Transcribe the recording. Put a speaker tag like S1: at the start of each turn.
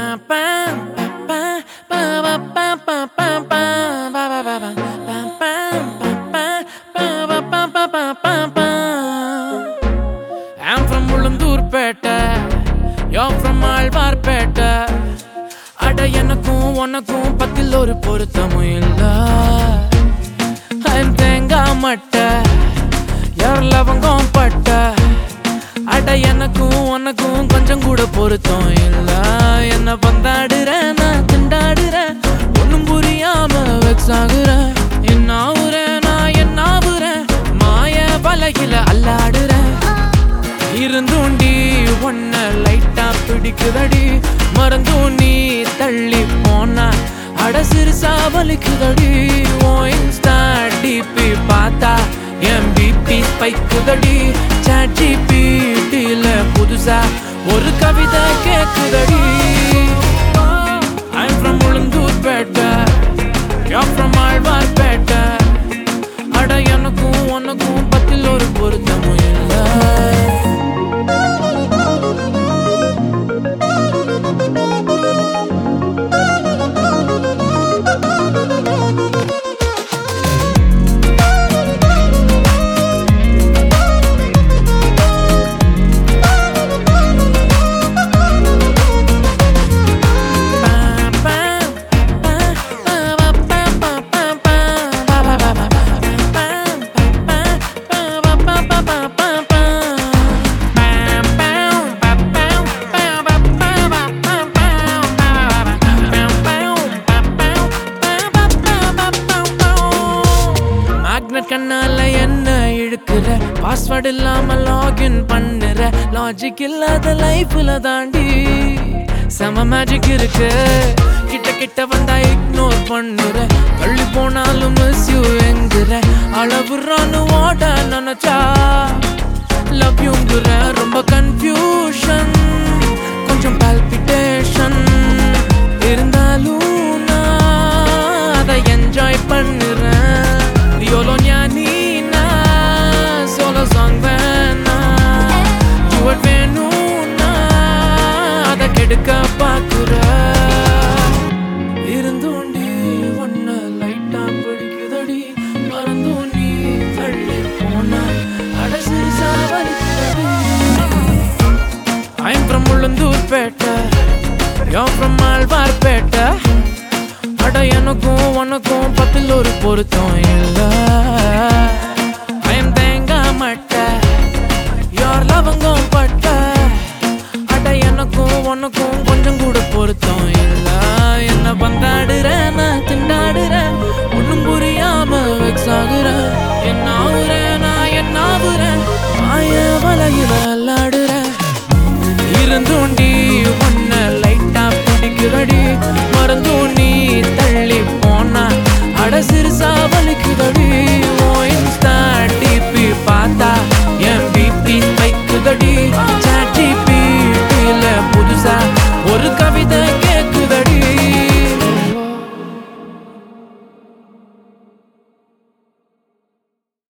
S1: I'm from Ulundurpet You're from Alwarpet அட எனக்கும் உனக்கும் பத்தில் ஒரு பொருத்தமும் இல்ல I'm தேங்காய் மட்டை யார் லவங்கம் பட்ட அட எனக்கும் உனக்கும் கொஞ்சம் கூட பொருத்தம் இல்ல என்ன பந்தாடுற நான் திண்டாடுறேன் ஒண்ணும் புரியாம வெக்ஸ் ஆகுறேன் என்ன ஆகுறேன் நான் என்ன ஆகுறேன் மாய வலையில அல்லாடுறேன் இருந்தூண்டி ஒன்ன லைட்டா பிடிக்குதடி மறந்தும் நீ தள்ளி போனா அட சிறுசா வலிக்குதடி ஓ இன்ஸ்டா டிபி பார்த்தா என் பிபி ஸ்பைக்குதடி சாட் ஜிபிடில புதுசா ஒரு கவிதை கேக்குதடி I'm from Ulundurpet You're from Alwarpet அட எனக்கும் உனக்கும் பத்தில் ஒரு பொருத்தமும் இல்லை மேக்னெட் கண்ணால என்ன இழுக்கிற பாஸ்வேர்ட் இல்லாம லாகின் பண்ணுற லாஜிக் இல்லாத லைஃப்ல தாண்டி செம மேஜிக் இருக்கு கிட்ட கிட்ட வந்தா இக்னோர் பண்ணுற தள்ளி போனாலும் மிஸ் யூ என்கிற அளவுறான்னு ஓட நினைச்சா லவ் யூங்கிற ரொம்ப கன்ஃபியூஷன் கொஞ்சம் பால்பிட்டேஷன் இருந்தாலும் நான் அதை என்ஜாய் பண்ணுறேன் எவ்வளோ ஞானினா சோலோ சாங் வேணா டுவட் வேணும்னா அதை கெடுக்க பார்க்குற இருந்தோண்டி ஒன்ன லைட்டா பிடிக்குதடி மறந்தும் நீ தள்ளி போன அடசி சாவலிக்குதடி I'm from Ulundurpet You're from Alwarpet அட எனக்கும் உனக்கும் பத்தில் ஒரு பொருத்தம் இல்ல I am தேங்காய் மட்டை யார் லவங்கம் பட்ட அட எனக்கும் உனக்கும் கொஞ்சம் கூட பொருத்தம் இல்ல என்ன பந்தாடுற நான் திண்டாடுறேன் ஒண்ணும் புரியாம வெக்ஸ் ஆகுறேன் என்ன ஆகுறேன்